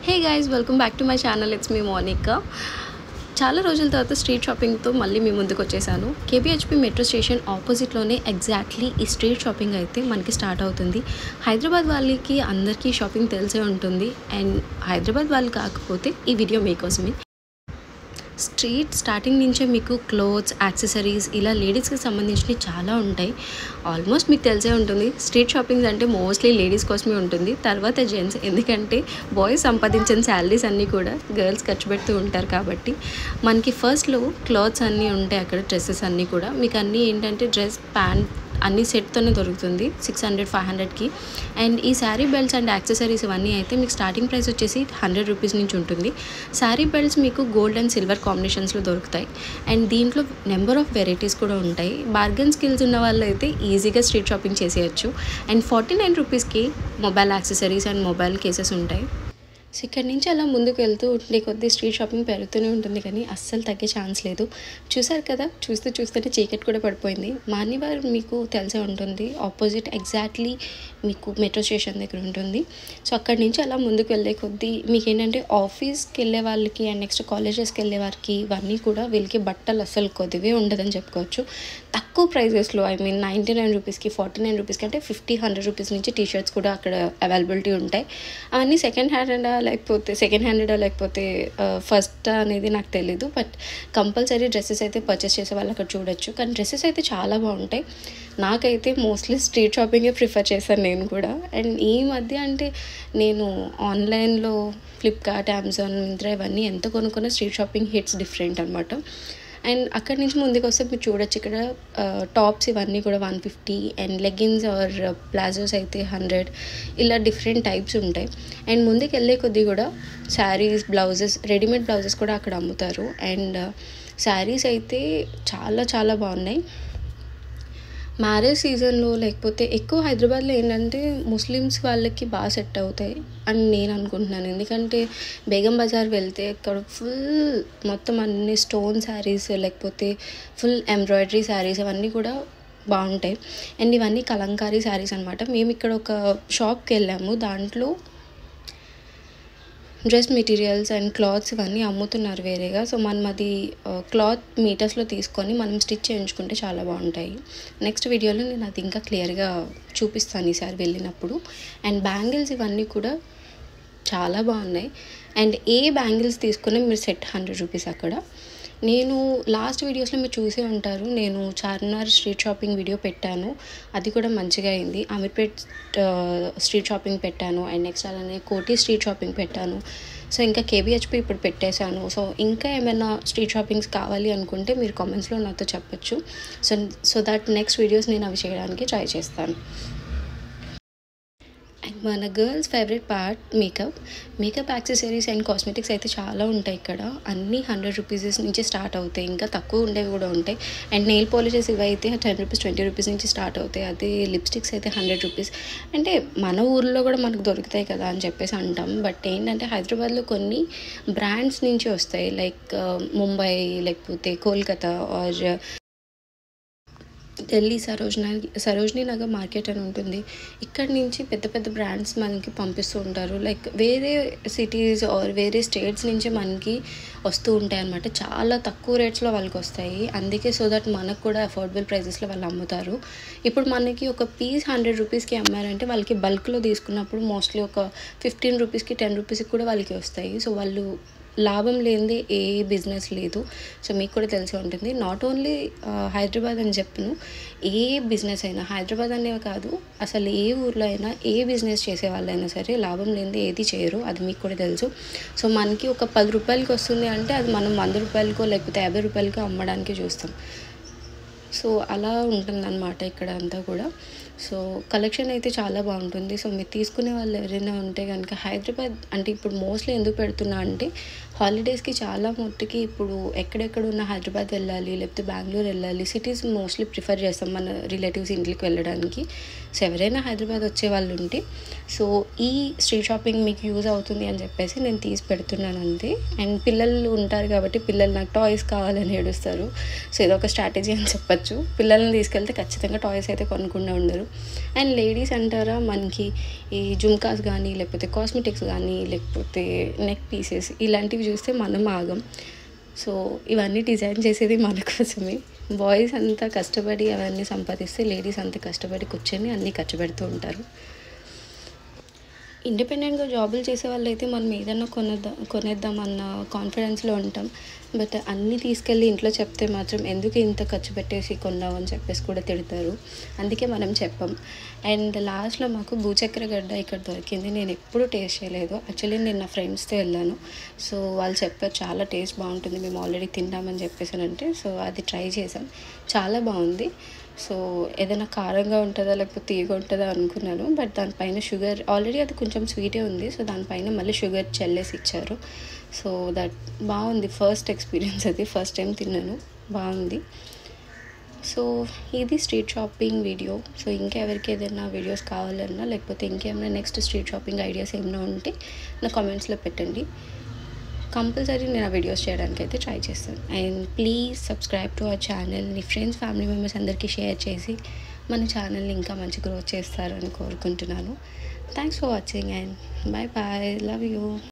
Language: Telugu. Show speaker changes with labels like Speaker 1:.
Speaker 1: hey guys welcome back to my channel it's me Monica చాలా రోజుల తర్వాత స్ట్రీట్ షాపింగ్తో మళ్ళీ మీ ముందుకు వచ్చేసాను కేబిహెచ్పి మెట్రో స్టేషన్ ఆపోజిట్లోనే ఎగ్జాక్ట్లీ ఈ స్ట్రీట్ షాపింగ్ అయితే మనకి స్టార్ట్ అవుతుంది హైదరాబాద్ వాళ్ళకి అందరికీ షాపింగ్ తెలిసే ఉంటుంది అండ్ హైదరాబాద్ వాళ్ళు కాకపోతే ఈ వీడియో మీకోసమే స్ట్రీట్ స్టార్టింగ్ నుంచే మీకు క్లోత్స్ యాక్సెసరీస్ ఇలా లేడీస్కి సంబంధించినవి చాలా ఉంటాయి ఆల్మోస్ట్ మీకు తెలిసే ఉంటుంది స్ట్రీట్ షాపింగ్ అంటే మోస్ట్లీ లేడీస్ కోసమే ఉంటుంది తర్వాత జెంట్స్ ఎందుకంటే బాయ్స్ సంపాదించిన శాలరీస్ అన్నీ కూడా గర్ల్స్ ఖర్చు పెడుతూ ఉంటారు కాబట్టి మనకి ఫస్ట్లో క్లాత్స్ అన్నీ ఉంటాయి అక్కడ డ్రెస్సెస్ అన్నీ కూడా మీకు అన్నీ ఏంటంటే డ్రెస్ ప్యాంట్ అన్ని సెట్తోనే దొరుకుతుంది సిక్స్ హండ్రెడ్ ఫైవ్ హండ్రెడ్కి అండ్ ఈ శారీ బెల్ట్స్ అండ్ యాక్సెసరీస్ ఇవన్నీ అయితే మీకు స్టార్టింగ్ ప్రైస్ వచ్చేసి హండ్రెడ్ రూపీస్ నుంచి ఉంటుంది శారీ బెల్ట్స్ మీకు గోల్డ్ అండ్ సిల్వర్ కాంబినేషన్స్లో దొరుకుతాయి అండ్ దీంట్లో నెంబర్ ఆఫ్ వెరైటీస్ కూడా ఉంటాయి బార్గెన్ స్కిల్స్ ఉన్న వాళ్ళు అయితే ఈజీగా స్ట్రీట్ షాపింగ్ చేసేయచ్చు అండ్ ఫార్టీ నైన్ రూపీస్కి mobile accessories and mobile cases ఉంటాయి సో ఇక్కడ నుంచి అలా ముందుకు వెళ్తూ ఉండే కొద్దీ స్ట్రీట్ షాపింగ్ పెరుగుతూనే ఉంటుంది కానీ అస్సలు తగ్గే ఛాన్స్ లేదు చూసారు కదా చూస్తూ చూస్తూనే చీకటి కూడా పడిపోయింది మాన్యవార్ మీకు తెలిసే ఉంటుంది ఆపోజిట్ ఎగ్జాక్ట్లీ మీకు మెట్రో స్టేషన్ దగ్గర ఉంటుంది సో అక్కడి నుంచి అలా ముందుకు వెళ్ళే కొద్దీ మీకు ఏంటంటే ఆఫీస్కి వెళ్ళే వాళ్ళకి అండ్ నెక్స్ట్ కాలేజెస్కి వెళ్ళే వారికి ఇవన్నీ కూడా వీళ్ళకి బట్టలు అస్సలు కొద్దివే ఉండదని చెప్పుకోవచ్చు తక్కువ ప్రైజెస్లో ఐ మీన్ నైంటీ నైన్ రూపీస్కి ఫార్టీ నైన్ రూపీస్కి అంటే ఫిఫ్టీ హండ్రెడ్ రూపీస్ నుంచి టీ షర్ట్స్ కూడా అక్కడ అవైలబిలిటీ ఉంటాయి అవన్నీ సెకండ్ హ్యాండ్ లేకపోతే సెకండ్ హ్యాండెడా లేకపోతే ఫస్ట్ అనేది నాకు తెలీదు బట్ కంపల్సరీ డ్రెస్సెస్ అయితే పర్చేస్ చేసే వాళ్ళు అక్కడ చూడొచ్చు కానీ డ్రెస్సెస్ అయితే చాలా బాగుంటాయి నాకైతే మోస్ట్లీ స్ట్రీట్ షాపింగే ప్రిఫర్ చేశాను నేను కూడా అండ్ ఈ మధ్య అంటే నేను ఆన్లైన్లో ఫ్లిప్కార్ట్ అమెజాన్ మింత్రా ఇవన్నీ ఎంత కొనుక్కున్న స్ట్రీట్ షాపింగ్ హిట్స్ డిఫరెంట్ అనమాట అండ్ అక్కడి నుంచి ముందుకు వస్తే మీరు చూడొచ్చు ఇక్కడ టాప్స్ ఇవన్నీ కూడా one fifty and leggings or palazzos అయితే హండ్రెడ్ ఇలా డిఫరెంట్ టైప్స్ ఉంటాయి అండ్ ముందుకు వెళ్ళే కొద్దీ కూడా శారీస్ బ్లౌజెస్ రెడీమేడ్ బ్లౌజెస్ కూడా అక్కడ అమ్ముతారు అండ్ శారీస్ అయితే చాలా చాలా బాగున్నాయి మ్యారేజ్ సీజన్లో లేకపోతే ఎక్కువ హైదరాబాద్లో ఏంటంటే ముస్లిమ్స్ వాళ్ళకి బాగా సెట్ అవుతాయి అని నేను అనుకుంటున్నాను ఎందుకంటే బేగం బజార్ వెళ్తే అక్కడ ఫుల్ మొత్తం అన్ని స్టోన్ శారీస్ లేకపోతే ఫుల్ ఎంబ్రాయిడరీ శారీస్ అవన్నీ కూడా బాగుంటాయి అండ్ ఇవన్నీ కలంకారీ శారీస్ అనమాట మేము ఇక్కడ ఒక షాప్కి వెళ్ళాము దాంట్లో డ్రెస్ మెటీరియల్స్ అండ్ క్లాత్స్ ఇవన్నీ అమ్ముతున్నారు వేరేగా సో మనం అది క్లాత్ మీటర్స్లో తీసుకొని మనం స్టిచ్ చేయించుకుంటే చాలా బాగుంటాయి నెక్స్ట్ వీడియోలో నేను అది ఇంకా క్లియర్గా చూపిస్తాను ఈసారి వెళ్ళినప్పుడు అండ్ బ్యాంగిల్స్ ఇవన్నీ కూడా చాలా బాగున్నాయి అండ్ ఏ బ్యాంగిల్స్ తీసుకున్నా మీరు సెట్ హండ్రెడ్ రూపీస్ అక్కడ నేను లాస్ట్ వీడియోస్లో మీరు చూసే ఉంటారు నేను చార్మినార్ స్ట్రీట్ షాపింగ్ వీడియో పెట్టాను అది కూడా మంచిగా అయింది అమీర్పేట్ స్ట్రీట్ షాపింగ్ పెట్టాను అండ్ నెక్స్ట్ అలానే కోటి స్ట్రీట్ షాపింగ్ పెట్టాను సో ఇంకా కేబిహెచ్పి ఇప్పుడు పెట్టేశాను సో ఇంకా ఏమైనా స్ట్రీట్ షాపింగ్స్ కావాలి అనుకుంటే మీరు కామెంట్స్లో నాతో చెప్పచ్చు so so that next videos నేను అవి చేయడానికి ట్రై చేస్తాను అండ్ మన girls favourite part makeup makeup accessories and cosmetics అయితే చాలా ఉంటాయి ఇక్కడ అన్నీ హండ్రెడ్ రూపీస్ నుంచి స్టార్ట్ అవుతాయి ఇంకా తక్కువ ఉండేవి కూడా ఉంటాయి అండ్ నెయిల్ పాలిషెస్ ఇవి అయితే టెన్ రూపీస్ ట్వంటీ రూపీస్ నుంచి స్టార్ట్ అవుతాయి అదే లిప్స్టిక్స్ అయితే హండ్రెడ్ రూపీస్ అంటే మన ఊర్లో కూడా మనకు దొరుకుతాయి కదా అని చెప్పేసి అంటాం బట్ ఏంటంటే హైదరాబాద్లో కొన్ని బ్రాండ్స్ నుంచి వస్తాయి లైక్ ముంబై లేకపోతే కోల్కతా ఆర్ ఢిల్లీ సరోజిని సరోజిని నగర్ మార్కెట్ అని ఉంటుంది ఇక్కడ నుంచి పెద్ద పెద్ద బ్రాండ్స్ మనకి పంపిస్తూ ఉంటారు లైక్ వేరే సిటీస్ ఆర్ వేరే స్టేట్స్ నుంచి మనకి వస్తూ ఉంటాయి అనమాట చాలా తక్కువ రేట్స్లో వాళ్ళకి వస్తాయి అందుకే సో దట్ మనకు కూడా అఫోర్డబుల్ ప్రైజెస్లో వాళ్ళు అమ్ముతారు ఇప్పుడు మనకి ఒక పీస్ హండ్రెడ్ రూపీస్కి అమ్మారంటే వాళ్ళకి బల్క్లో తీసుకున్నప్పుడు మోస్ట్లీ ఒక ఫిఫ్టీన్ రూపీస్కి టెన్ రూపీస్కి కూడా వాళ్ళకి వస్తాయి సో వాళ్ళు లాభం లేనిదే ఏ బిజినెస్ లేదు సో మీకు కూడా తెలిసి ఉంటుంది నాట్ ఓన్లీ హైదరాబాద్ అని చెప్పను ఏ బిజినెస్ అయినా హైదరాబాద్ అనేవి కాదు అసలు ఏ ఊర్లో అయినా ఏ బిజినెస్ చేసే వాళ్ళైనా సరే లాభం లేనిదే ఏది చేయరు అది మీకు కూడా తెలుసు సో మనకి ఒక పది రూపాయలకి వస్తుంది అంటే అది మనం వంద రూపాయలకో లేకపోతే యాభై రూపాయలకో అమ్మడానికి చూస్తాం సో అలా ఉంటుందన్నమాట ఇక్కడ అంతా కూడా సో కలెక్షన్ అయితే చాలా బాగుంటుంది సో మీరు తీసుకునే వాళ్ళు ఎవరైనా ఉంటే కనుక హైదరాబాద్ అంటే ఇప్పుడు మోస్ట్లీ ఎందుకు పెడుతున్నా అంటే హాలిడేస్కి చాలా మట్టుకి ఇప్పుడు ఎక్కడెక్కడ ఉన్న హైదరాబాద్ వెళ్ళాలి లేకపోతే బెంగళూరు వెళ్ళాలి సిటీస్ మోస్ట్లీ ప్రిఫర్ చేస్తాం మన రిలేటివ్స్ ఇంటికి వెళ్ళడానికి సో ఎవరైనా హైదరాబాద్ వచ్చే వాళ్ళు ఉంటే సో ఈ స్ట్రీట్ షాపింగ్ మీకు యూజ్ అవుతుంది అని చెప్పేసి నేను తీసి పెడుతున్నాను అంతే అండ్ పిల్లలు ఉంటారు కాబట్టి పిల్లలు నాకు టాయ్స్ కావాలని ఏడుస్తారు సో ఇదొక స్ట్రాటజీ అని చెప్పచ్చు పిల్లల్ని తీసుకెళ్తే ఖచ్చితంగా టాయ్స్ అయితే కొనుక్కుండా ఉండరు అండ్ లేడీస్ అంటారా మనకి ఈ జుమ్కాస్ కానీ లేకపోతే కాస్మెటిక్స్ కానీ లేకపోతే నెక్ పీసెస్ ఇలాంటివి చూస్తే మనం ఆగం సో ఇవన్నీ డిజైన్ చేసేది మన కోసమే బాయ్స్ అంతా కష్టపడి అవన్నీ సంపాదిస్తే లేడీస్ అంతా కష్టపడి కూర్చొని అన్నీ ఖర్చు పెడుతూ ఉంటారు ఇండిపెండెంట్గా జాబులు చేసే వాళ్ళైతే మనం ఏదైనా కొనేద్దాం కొనేద్దామన్న కాన్ఫిడెన్స్లో ఉంటాం బట్ అన్నీ తీసుకెళ్ళి ఇంట్లో చెప్తే మాత్రం ఎందుకు ఇంత ఖర్చు పెట్టేసి కొన్నావు అని చెప్పేసి కూడా తిడతారు అందుకే మనం చెప్పం అండ్ లాస్ట్లో మాకు భూచక్ర గడ్డ ఇక్కడ దొరికింది నేను ఎప్పుడూ టేస్ట్ చేయలేదు యాక్చువల్లీ నేను నా ఫ్రెండ్స్తో వెళ్ళాను సో వాళ్ళు చెప్పారు చాలా టేస్ట్ బాగుంటుంది మేము ఆల్రెడీ తిన్నామని చెప్పేసానంటే సో అది ట్రై చేసాం చాలా బాగుంది సో ఏదైనా కారంగా ఉంటుందా లేకపోతే తీయగా ఉంటుందా అనుకున్నాను బట్ దానిపైన షుగర్ ఆల్రెడీ అది కొంచెం స్వీటే ఉంది సో దానిపైన మళ్ళీ షుగర్ చల్లేసి ఇచ్చారు సో దట్ బాగుంది ఫస్ట్ ఎక్స్పీరియన్స్ అది ఫస్ట్ టైం తిన్నాను బాగుంది సో ఇది స్ట్రీట్ షాపింగ్ వీడియో సో ఇంకెవరికి ఏదైనా వీడియోస్ కావాలన్నా లేకపోతే ఇంకేమైనా నెక్స్ట్ స్ట్రీట్ షాపింగ్ ఐడియాస్ ఏమైనా ఉంటే నా కామెంట్స్లో పెట్టండి కంపల్సరీ నేను ఆ వీడియోస్ చేయడానికి అయితే ట్రై చేస్తాను and please subscribe to our channel మీ ఫ్రెండ్స్ ఫ్యామిలీ మెంబర్స్ అందరికీ షేర్ చేసి మన ఛానల్ని ఇంకా మంచి గ్రోత్ చేస్తారని కోరుకుంటున్నాను thanks for watching and bye bye love you